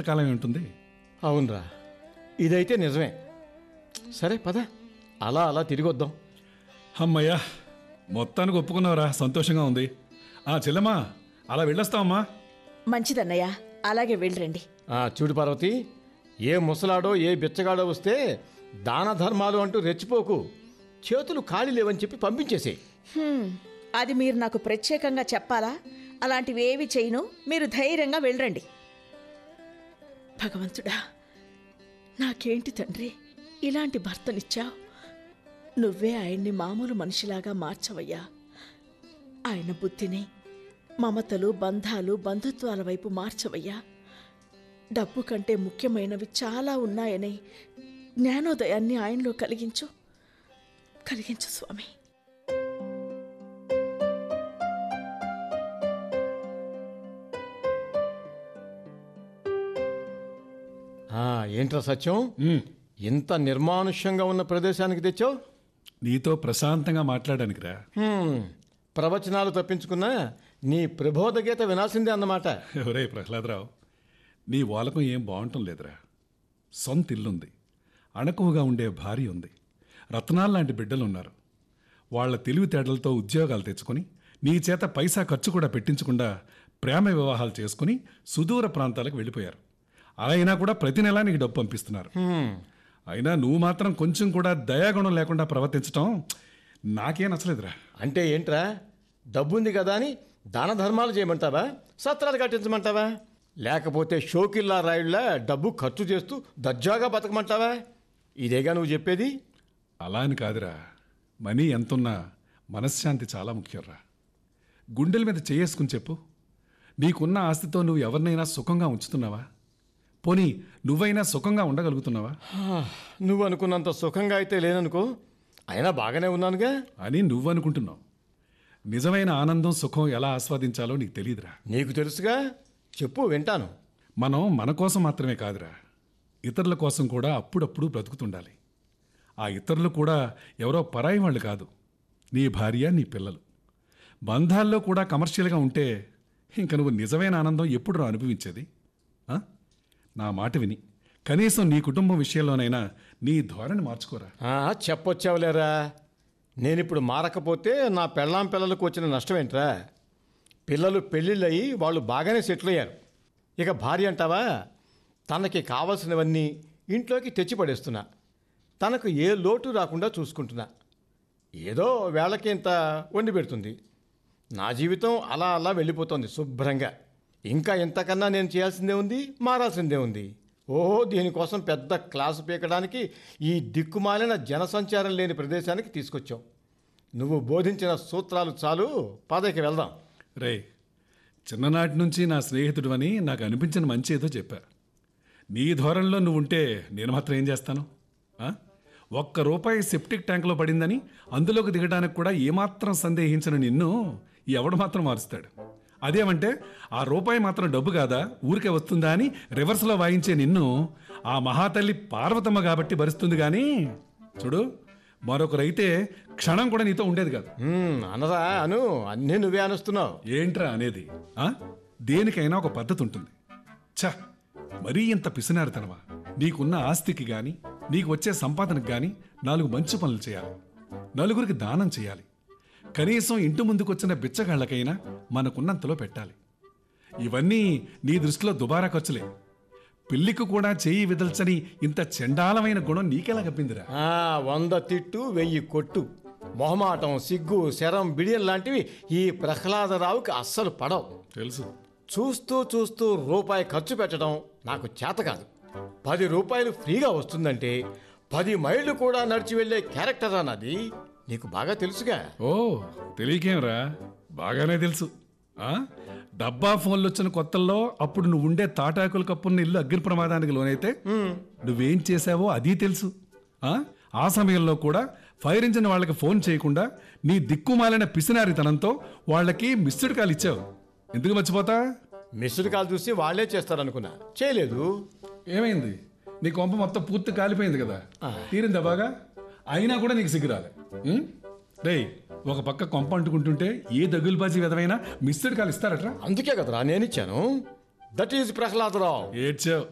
ఎంతకాలం ఉంటుంది అవునరా ఇదైతే నిజమే సరే పద అలా అలా తిరిగి వద్దాం అమ్మయ్యా మొత్తానికి ఒప్పుకున్నావురా సంతోషంగా ఉంది ఆ చెల్లెమ్మా అలా వెళ్ళొస్తావమ్మా మంచిదన్నయ్య అలాగే వెళ్ళరండి ఆ, చూడు పార్వతి ఏ ముసలాడో ఏ బిచ్చగాడో వస్తే దాన ధర్మాలు అంటూ రెచ్చిపోకు చేతులు ఖాళీ లేవని చెప్పి పంపించేసేయ్ హ్మ్, అది మీరు నాకు ప్రత్యేకంగా చెప్పాలా అలాంటివి ఏవి చేయను మీరు ధైర్యంగా వెళ్ళరండి భగవంతుడా నాకేంటి తండ్రి ఇలాంటి భర్తనిచ్చావు నువ్వే ఆయన్ని మామూలు మనిషిలాగా మార్చవయ్యా ఆయన బుద్ధిని మమతలు బంధాలు బంధుత్వాల వైపు మార్చవయ్యా డబ్బు కంటే ముఖ్యమైనవి చాలా ఉన్నాయని జ్ఞానోదయాన్ని ఆయనలో కలిగించు కలిగించు స్వామి ఆ, ఏంట్రా సత్యం ఉమ్, ఇంత నిర్మానుష్యంగా ఉన్న ప్రదేశానికి తెచ్చావు నీతో ప్రశాంతంగా మాట్లాడానికిరా హ్మ్, ప్రవచనాలు తప్పించుకున్నా నీ ప్రబోధ గీత వినాల్సిందే అన్నమాట ఎవరే ప్రహ్లాదరావు నీ వాలకం ఏం బాగుంటం లేదురా సొంత ఇల్లుంది అణకువగా ఉండే భార్య ఉంది రత్నాలు లాంటి బిడ్డలు ఉన్నారు వాళ్ళ తెలివితేటలతో ఉద్యోగాలు తెచ్చుకొని నీ చేత పైసా ఖర్చు కూడా పెట్టించకుండా ప్రేమ వివాహాలు చేసుకుని సుదూర ప్రాంతాలకు వెళ్ళిపోయారు అలా అయినా కూడా ప్రతి నెలా నీకు డబ్బు పంపిస్తున్నారు హ్మ్, అయినా నువ్వు మాత్రం కొంచెం కూడా దయాగుణం లేకుండా ప్రవర్తించడం నాకేం నచ్చలేదురా అంటే ఏంట్రా డబ్బుంది కదా అని దాన ధర్మాలు చేయమంటావా సత్రాలు కట్టించమంటావా లేకపోతే షోకిల్లా రాయుళ్ళ డబ్బు ఖర్చు చేస్తూ దర్జాగా బతకమంటావా ఇదేగా నువ్వు చెప్పేది అలా అని కాదురా మనీ ఎంతున్నా మనశ్శాంతి చాలా ముఖ్యంరా గుండెల మీద చేసుకుని చెప్పు నీకున్న ఆస్తితో నువ్వు ఎవరినైనా సుఖంగా ఉంచుతున్నావా పోనీ నువ్వైనా సుఖంగా ఉండగలుగుతున్నావా హా, నువ్వు అనుకున్నంత సుఖంగా అయితే లేననుకో అయినా బాగానే ఉన్నానుగా అని నువ్వనుకుంటున్నావు నిజమైన ఆనందం సుఖం ఎలా ఆస్వాదించాలో నీకు తెలియదురా నీకు తెలుసుగా చెప్పు వింటాను మనం మన కోసం మాత్రమే కాదురా ఇతరుల కోసం కూడా అప్పుడప్పుడు బ్రతుకుతుండాలి ఆ ఇతరులు కూడా ఎవరో పరాయి వాళ్ళు కాదు నీ భార్య నీ పిల్లలు బంధాల్లో కూడా కమర్షియల్గా ఉంటే ఇంక నువ్వు నిజమైన ఆనందం ఎప్పుడు రా అనుభవించేది ఆ? నా మాట విని కనీసం నీ కుటుంబం విషయంలోనైనా నీ ధోరణి మార్చుకోరా ఆ, చెప్పొచ్చావులేరా నేనిప్పుడు మారకపోతే నా పెళ్ళాం పిల్లలకు వచ్చిన నష్టం ఏంట్రా పిల్లలు పెళ్ళిళ్ళయి వాళ్ళు బాగానే సెటిల్ అయ్యారు ఇక భార్య అంటావా తనకి కావలసినవన్నీ ఇంట్లోకి తెచ్చి పడేస్తున్నా తనకు ఏ లోటు రాకుండా చూసుకుంటున్నా ఏదో వేళకి ఇంత వండి పెడుతుంది నా జీవితం అలా అలా వెళ్ళిపోతుంది శుభ్రంగా ఇంకా ఇంతకన్నా నేను చేయాల్సిందే ఉంది మారాల్సిందే ఉంది ఓహో దీనికోసం పెద్ద క్లాసు పీకడానికి ఈ దిక్కుమాలిన జనసంచారం లేని ప్రదేశానికి తీసుకొచ్చావు నువ్వు బోధించిన సూత్రాలు చాలు పదకి వెళ్దాం రే చిన్ననాటి నుంచి నా స్నేహితుడు అని నాకు అనిపించిన మంచి ఏదో చెప్పా నీ ధోరణిలో నువ్వు ఉంటే నేను మాత్రం ఏం చేస్తాను ఆ? ఒక్క రూపాయి సెప్టిక్ ట్యాంక్లో పడిందని అందులోకి దిగడానికి కూడా ఏమాత్రం సందేహించిన నిన్ను ఎవడు మాత్రం మారుస్తాడు అదేమంటే ఆ రూపాయి మాత్రం డబ్బు కాదా ఊరికే వస్తుందా అని రివర్స్లో వాయించే నిన్ను ఆ మహాతల్లి పార్వతమ్మ కాబట్టి భరిస్తుంది కానీ చూడు మరొకరైతే క్షణం కూడా నీతో ఉండేది కాదు హ్మ్, అనరా అను అన్నీ నువ్వే అనుస్తున్నావు ఏంట్రా అనేది ఆ? దేనికైనా ఒక పద్ధతి ఉంటుంది ఛ మరీ ఇంత పిసినారుతనవా నీకున్న ఆస్తికి గాని నీకు వచ్చే సంపాదనకు గాని నాలుగు మంచి పనులు చేయాలి నలుగురికి దానం చేయాలి కనీసం ఇంటి ముందుకొచ్చిన బిచ్చగాళ్ళకైనా మనకున్నంతలో పెట్టాలి ఇవన్నీ నీ దృష్టిలో దుబారా ఖర్చులే పెళ్లికి కూడా చేయి విదల్చని ఇంత చండాలమైన గుణం నీకెలా కప్పిందిరా ఆ, వంద తిట్టు వెయ్యి కొట్టు మొహమాటం సిగ్గు శరం బిడియం లాంటివి ఈ ప్రహ్లాదరావుకి అస్సలు పడవు తెలుసు చూస్తూ చూస్తూ రూపాయి ఖర్చు పెట్టడం నాకు చేత కాదు పది రూపాయలు ఫ్రీగా వస్తుందంటే పది మైళ్ళు కూడా నడిచి వెళ్ళే క్యారెక్టర్ అన్నది నీకు బాగా తెలుసుగా ఓ తెలియకేంరా బాగానే తెలుసు ఆ డబ్బా ఫోన్లు వచ్చిన కొత్తల్లో అప్పుడు నువ్వు ఉండే తాటాకుల కప్పున్న ఇల్లు అగ్ని ప్రమాదానికి లోనైతే నువ్వేం చేశావో అది తెలుసు ఆ ఆ సమయంలో కూడా ఫైర్ ఇంజిన్ వాళ్ళకి ఫోన్ చేయకుండా నీ దిక్కుమాలిన పిసినారితనంతో వాళ్ళకి మిస్డ్ కాల్ ఇచ్చావు ఎందుకు మర్చిపోతా మిస్డ్ కాల్ చూసి వాళ్ళే చేస్తారనుకున్నా చేయలేదు ఏమైంది నీ కొంప మొత్తం పూర్తి కాలిపోయింది కదా తీరిందా బాగా అయినా కూడా నీకు సిగ్గురాలే ఉం? రేయ్ ఒక పక్క కొంప అంటుకుంటుంటే ఏ దగులుబాజీ విధమైన మిస్డ్ కాల్ ఇస్తారట్రా అందుకే కదరా నేనిచ్చాను దట్ ఈజ్ ప్రహ్లాదరావు ఏడ్చావు